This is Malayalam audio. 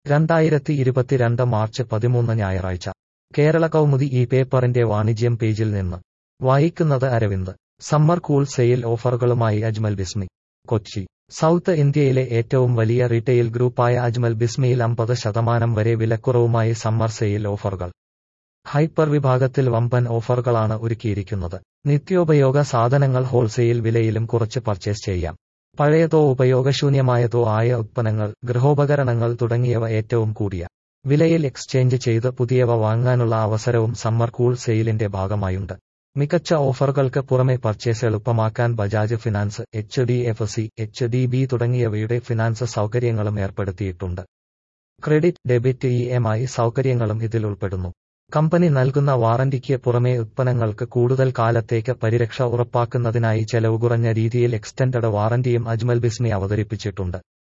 രണ്ടായിരത്തി ഇരുപത്തിരണ്ട് മാർച്ച് പതിമൂന്ന് ഞായറാഴ്ച കേരള കൗമുദി ഈ പേപ്പറിന്റെ വാണിജ്യം പേജിൽ നിന്ന് വായിക്കുന്നത് അരവിന്ദ് സമ്മർ കൂൾ സെയിൽ ഓഫറുകളുമായി അജ്മൽ ബിസ്മി കൊച്ചി സൗത്ത് ഇന്ത്യയിലെ ഏറ്റവും വലിയ റീറ്റെയിൽ ഗ്രൂപ്പായ അജ്മൽ ബിസ്മിയിൽ അമ്പത് ശതമാനം വരെ വിലക്കുറവുമായി സമ്മർ സെയിൽ ഓഫറുകൾ ഹൈപ്പർ വിഭാഗത്തിൽ വമ്പൻ ഓഫറുകളാണ് ഒരുക്കിയിരിക്കുന്നത് നിത്യോപയോഗ സാധനങ്ങൾ ഹോൾസെയിൽ വിലയിലും കുറച്ച് പർച്ചേസ് ചെയ്യാം പഴയതോ ഉപയോഗശൂന്യമായതോ ആയ ഉത്പന്നങ്ങൾ ഗൃഹോപകരണങ്ങൾ തുടങ്ങിയവ ഏറ്റവും കൂടിയ വിലയിൽ എക്സ്ചേഞ്ച് ചെയ്ത് പുതിയവ വാങ്ങാനുള്ള അവസരവും സമ്മർ കൂൾ സെയിലിന്റെ ഭാഗമായുണ്ട് മികച്ച ഓഫറുകൾക്ക് പുറമെ പർച്ചേസ് എളുപ്പമാക്കാൻ Bajaj finance H D F C H D B തുടങ്ങിയവയുടെ ഫിനാൻസ് സൗകര്യങ്ങളും ഏർപ്പെടുത്തിയിട്ടുണ്ട് credit debit E M I സൗകര്യങ്ങളും ഇതിൽ ഉൾപ്പെടുന്നു കമ്പനി നൽകുന്ന വാറന്റിക്ക് പുറമെ ഉത്പന്നങ്ങൾക്ക് കൂടുതൽ കാലത്തേക്ക് പരിരക്ഷ ഉറപ്പാക്കുന്നതിനായി ചെലവ് കുറഞ്ഞ രീതിയിൽ എക്സ്റ്റൻഡഡ് വാറന്റിയും അജ്മൽ ബിസ്മി അവതരിപ്പിച്ചിട്ടുണ്ട്